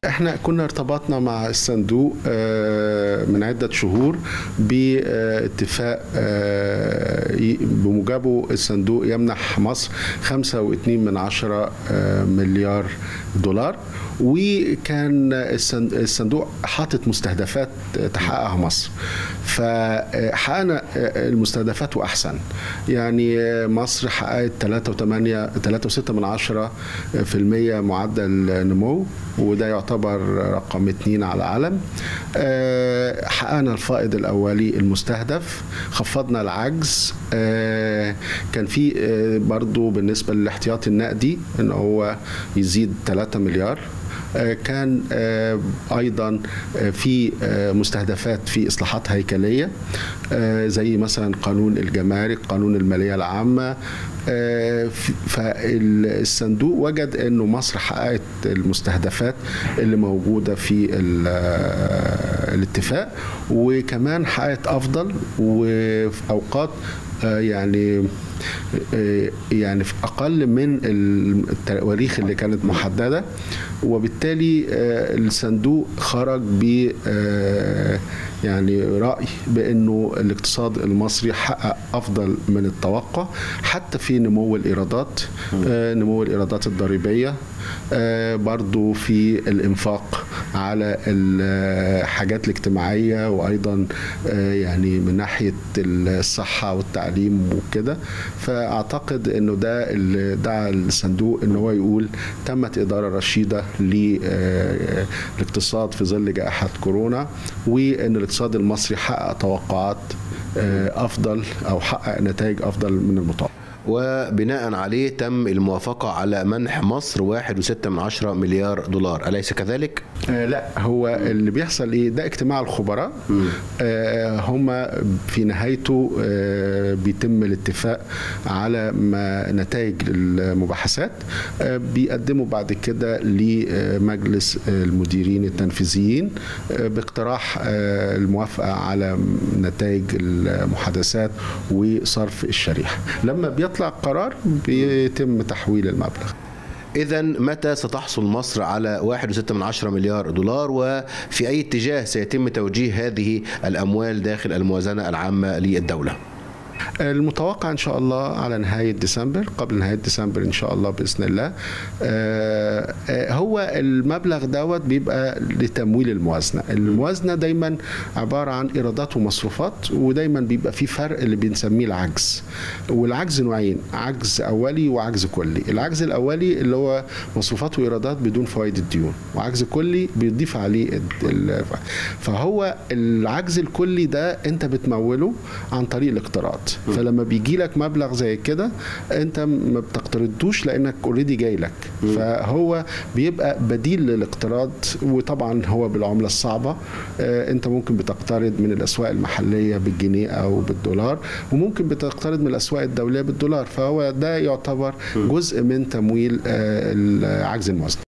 احنا كنا ارتبطنا مع الصندوق من عدة شهور باتفاق بموجبه الصندوق يمنح مصر خمسة واتنين من عشرة مليار دولار وكان الصندوق حاطط مستهدفات تحققها مصر فحققنا المستهدفات واحسن يعني مصر حققت 3 3.6 من عشرة في المية معدل نمو وده يعتبر رقم اثنين على العالم حققنا الفائض الاولي المستهدف خفضنا العجز كان في برضو بالنسبه للاحتياطي النقدي ان هو يزيد 3 مليار كان ايضا في مستهدفات في اصلاحات هيكليه زي مثلا قانون الجمارك قانون الماليه العامه فالصندوق وجد انه مصر حققت المستهدفات اللي موجوده في الاتفاق وكمان حققت افضل وفي اوقات يعني يعني في اقل من التواريخ اللي كانت محدده وبالتالي الصندوق خرج ب يعني راي بانه الاقتصاد المصري حقق افضل من التوقع حتى في نمو الايرادات نمو الايرادات الضريبيه برضو في الانفاق على الحاجات الاجتماعيه وايضا يعني من ناحيه الصحه والتعليم وكده فاعتقد انه ده اللي دعا الصندوق ان هو يقول تمت اداره رشيده للاقتصاد في ظل جائحه كورونا وان الاقتصاد المصري حقق توقعات افضل او حقق نتائج افضل من المتوقع وبناء عليه تم الموافقة على منح مصر واحد وستة من عشرة مليار دولار أليس كذلك؟ آه لا هو اللي بيحصل ايه ده اجتماع الخبراء آه هم في نهايته آه بيتم الاتفاق على ما نتائج المباحثات آه بيقدموا بعد كده لمجلس المديرين التنفيذيين آه باقتراح آه الموافقة على نتائج المحادثات وصرف الشريحة لما بيطلع يطلع قرار بيتم تحويل المبلغ إذا متى ستحصل مصر على واحد وستة من عشرة مليار دولار وفي أي اتجاه سيتم توجيه هذه الأموال داخل الموازنة العامة للدولة؟ المتوقع ان شاء الله على نهايه ديسمبر قبل نهايه ديسمبر ان شاء الله باذن الله هو المبلغ دوت بيبقى لتمويل الموازنه الموازنه دايما عباره عن ايرادات ومصروفات ودايما بيبقى في فرق اللي بنسميه العجز والعجز نوعين عجز اولي وعجز كلي العجز الاولي اللي هو مصروفات وايرادات بدون فوائد الديون وعجز كلي بيضيف عليه فهو العجز الكلي ده انت بتموله عن طريق الاقتراض فلما بيجي لك مبلغ زي كده انت ما بتقترضوش لانك اوريدي جاي لك فهو بيبقى بديل للاقتراض وطبعا هو بالعمله الصعبه انت ممكن بتقترض من الاسواق المحليه بالجنيه او بالدولار وممكن بتقترض من الاسواق الدوليه بالدولار فهو ده يعتبر جزء من تمويل عجز الموازنه